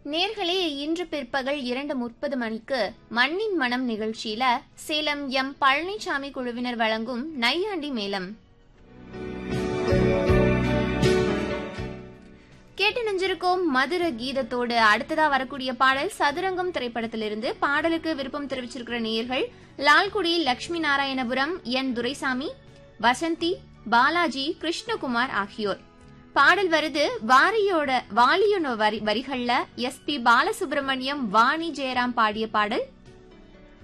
நேர்களே இன்று பிற்பகல் இரண்டு முப்பது மணிக்கு மண்ணின் மனம் நிகழ்ச்சியில சேலம் எம் பழனிசாமி குழுவினர் வழங்கும் நையாண்டி மேளம் கேட்டு நெஞ்சிருக்கோம் மதுர கீதத்தோடு அடுத்ததா வரக்கூடிய பாடல் சதுரங்கம் திரைப்படத்திலிருந்து பாடலுக்கு விருப்பம் தெரிவிச்சிருக்கிற நேயர்கள் லால்குடி லட்சுமி நாராயணபுரம் என் துரைசாமி வசந்தி பாலாஜி கிருஷ்ணகுமார் ஆகியோர் பாடல் வருது வாரியோட வாலியோட வரி வரிகள்ல எஸ் பி பாலசுப்ரமணியம் வாணி ஜெயராம் பாடிய பாடல்